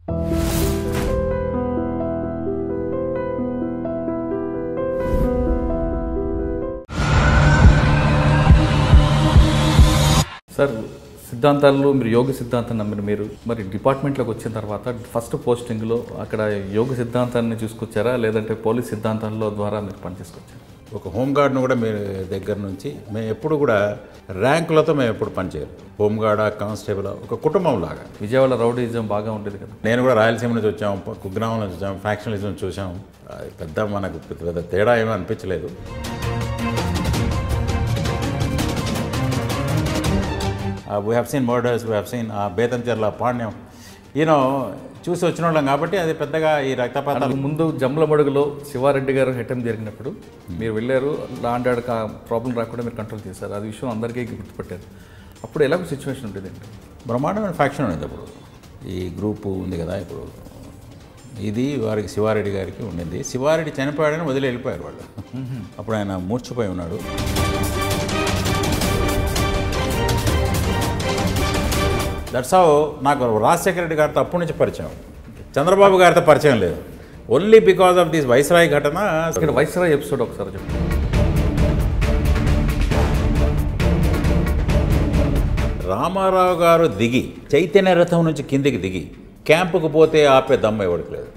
Sir సిద్ధాంతాల్లో మీరు యోగ సిద్ధాంతం నమ్మిన మీరు మరి డిపార్ట్మెంట్లోకి వచ్చిన తర్వాత ఫస్ట్ పోస్టింగ్లో అక్కడ యోగ సిద్ధాంతాన్ని చూసుకొచ్చారా లేదంటే పోలీస్ సిద్ధాంతాల్లో ద్వారా మీరు పనిచేసుకొచ్చారా ఒక హోంగార్డ్ను కూడా మీ దగ్గర నుంచి మేము ఎప్పుడు కూడా ర్యాంకులతో మేము ఎప్పుడు పనిచేయాలి హోంగార్డా కానిస్టేబుల్ ఒక కుటుంబం లాగా విజయవాడ రౌడీజం బాగా ఉండేది కదా నేను కూడా రాయలసీమ నుంచి వచ్చాం కుగ్రామం నుంచి వచ్చాం ఫ్యాక్షనలిజం చూసాం అది పెద్ద మనకు పెద్ద పెద్ద తేడా ఏమీ అనిపించలేదు we have seen murders we have seen Bethamcherla Pandyam ఈయనో చూసి వచ్చిన వాళ్ళం కాబట్టి అది పెద్దగా ఈ రక్తపాతాలు ముందు జమ్లమడుగులో శివారెడ్డి గారు హెటం జరిగినప్పుడు మీరు వెళ్ళారు లాండ్ ఆర్డర్ ప్రాబ్లం రాకుండా మీరు కంట్రోల్ చేశారు అది విషయం అందరికీ గుర్తుపట్టారు అప్పుడు ఎలాగో సిచ్యువేషన్ ఉంటుంది బ్రహ్మాండమైన ఫ్యాక్షన్ ఉంది అప్పుడు ఈ గ్రూపు ఉంది కదా ఇప్పుడు ఇది వారికి శివారెడ్డి గారికి ఉండింది శివారెడ్డి చనిపోయాడని వదిలి వెళ్ళిపోయారు వాళ్ళు అప్పుడు ఆయన మూర్చిపోయి ఉన్నాడు దట్స్ హౌ నాకు రాజశేఖర రెడ్డి గారితో అప్పటి నుంచి పరిచయం చంద్రబాబు గారితో పరిచయం లేదు only because of this viceroy ఘటన ఇక్కడ వైస్రాయ్ ఎపిసోడ్ ఒకసారి చెప్పండి రామారావు గారు దిగి చైతన్య రథం నుంచి కిందికి దిగి క్యాంపుకు పోతే ఆపే దమ్మ ఎవరికి లేదు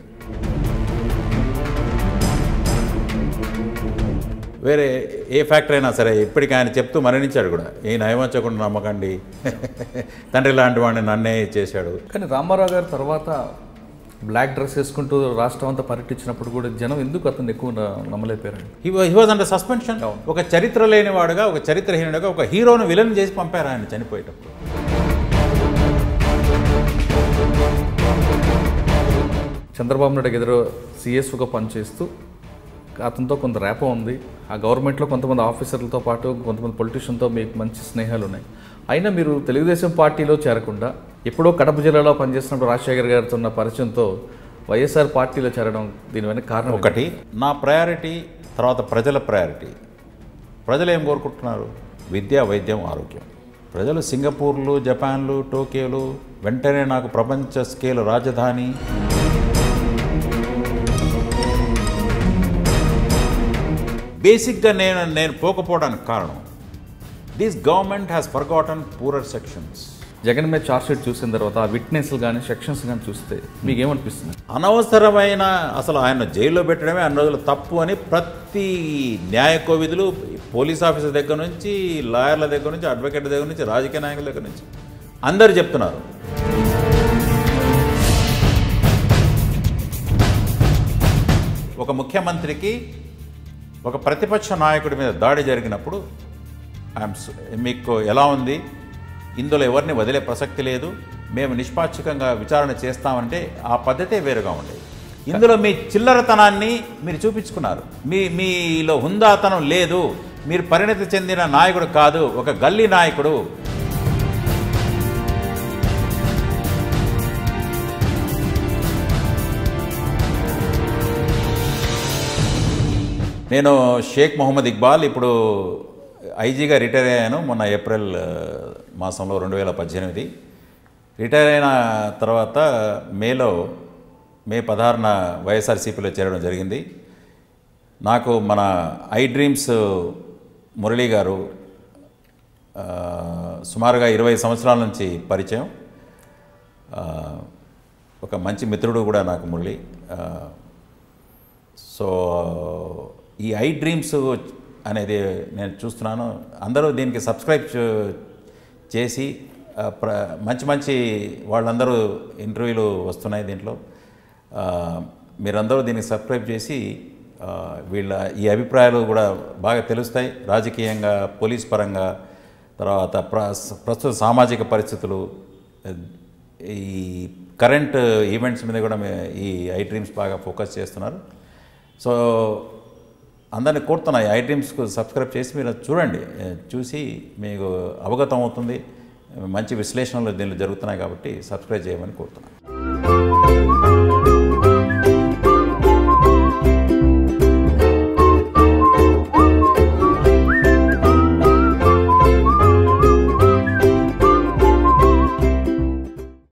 వేరే ఏ ఫ్యాక్టరీ అయినా సరే ఇప్పటికి ఆయన చెప్తూ మరణించాడు కూడా ఈ నయవంచకుండా నమ్మకండి తండ్రి లాంటి వాడిని నన్నే చేశాడు కానీ రామారావు గారు తర్వాత బ్లాక్ డ్రెస్ వేసుకుంటూ రాష్ట్రం అంతా పర్యటించినప్పుడు కూడా జనం ఎందుకు అతను ఎక్కువ న- నమ్మలేకపోయారండి హీ వాజ్ అండర్ సస్పెన్షన్ ఒక చరిత్ర లేనివాడుగా ఒక చరిత్రహీనుడుగా ఒక హీరోను విలన్ చేసి పంపారు ఆయన చనిపోయేటప్పుడు చంద్రబాబు నాయుడు ఎదురు సిఎస్గా పనిచేస్తూ అతనితో కొంత రేప ఉంది ఆ గవర్నమెంట్లో కొంతమంది ఆఫీసర్లతో పాటు కొంతమంది పొలిటీషియన్తో మీకు మంచి స్నేహాలు ఉన్నాయి అయినా మీరు తెలుగుదేశం పార్టీలో చేరకుండా ఎప్పుడో కడప జిల్లాలో పనిచేస్తున్నప్పుడు రాజశేఖర్ గారితో ఉన్న పరిచయంతో వైఎస్ఆర్ పార్టీలో చేరడం దీని వెనక కారణం ఏంటి? ఒకటి నా ప్రయారిటీ తర్వాత ప్రజల ప్రయారిటీ ప్రజలు ఏం కోరుకుంటున్నారు విద్య వైద్యం ఆరోగ్యం ప్రజలు సింగపూర్లు జపాన్లు టోకియోలు వెంటనే నాకు ప్రపంచ స్కేల్ రాజధాని బేసిక్గా నేను నేను పోకపోవడానికి కారణం this government has forgotten poorer sections Jagan మీద చార్జ్ షీట్ చూసిన తర్వాత ఆ విట్నెస్లు కానీ సెక్షన్స్ కానీ చూస్తే మీకు ఏమనిపిస్తుంది అనవసరమైన అసలు ఆయన జైల్లో పెట్టడమే అన్ని రోజులు తప్పు అని ప్రతి న్యాయ కోవిధులు పోలీస్ ఆఫీసర్ దగ్గర నుంచి లాయర్ల దగ్గర నుంచి అడ్వకేట్ దగ్గర నుంచి రాజకీయ నాయకుల దగ్గర నుంచి అందరు చెప్తున్నారు ఒక ముఖ్యమంత్రికి ఒక ప్రతిపక్ష నాయకుడి మీద దాడి జరిగినప్పుడు ఐఎమ్ మీకు ఎలా ఉంది ఇందులో ఎవరిని వదిలే ప్రసక్తి లేదు మేము నిష్పాక్షికంగా విచారణ చేస్తామంటే ఆ పద్ధతే వేరుగా ఉండేది ఇందులో మీ చిల్లరతనాన్ని మీరు చూపించుకున్నారు మీ మీలో హుందాతనం లేదు మీరు పరిణతి చెందిన నాయకుడు కాదు ఒక గల్లీ నాయకుడు నేను షేక్ మొహమ్మద్ ఇక్బాల్ ఇప్పుడు ఐజీగా రిటైర్ అయ్యాను మొన్న ఏప్రిల్ ఆ, మాసంలో రెండు వేల పద్దెనిమిది రిటైర్ అయిన తర్వాత మేలో మే పదహారున వైఎస్ఆర్సీపీలో చేరడం జరిగింది నాకు మన ఐ డ్రీమ్స్ మురళీ గారు ఆ, సుమారుగా ఇరవై సంవత్సరాల నుంచి పరిచయం ఆ, ఒక మంచి మిత్రుడు కూడా నాకు మురళి ఆ, సో ఈ ఐ డ్రీమ్స్ అనేది నేను చూస్తున్నాను అందరూ దీనికి సబ్స్క్రైబ్ చే- చేసి ఆ, ప్ర మంచి మంచి వాళ్ళందరూ ఇంటర్వ్యూలు వస్తున్నాయి దీంట్లో ఆ, మీరందరూ దీనికి సబ్స్క్రైబ్ చేసి ఆ, వీళ్ళ ఈ అభిప్రాయాలు కూడా బాగా తెలుస్తాయి రాజకీయంగా పోలీస్ పరంగా తర్వాత ప్ర ప్రస్తుత సామాజిక పరిస్థితులు ఈ కరెంట్ ఈవెంట్స్ మీద కూడా మే- ఈ ఐ డ్రీమ్స్ బాగా ఫోకస్ చేస్తున్నారు సో అందరిని కోరుతున్నాయి ఐ డ్రీమ్స్కు సబ్స్క్రైబ్ చేసి మీరు అది చూడండి ఏ, చూసి మీకు అవగతం అవుతుంది మంచి విశ్లేషణలు దీనిలో జరుగుతున్నాయి కాబట్టి సబ్స్క్రైబ్ చేయమని కోరుతున్నాను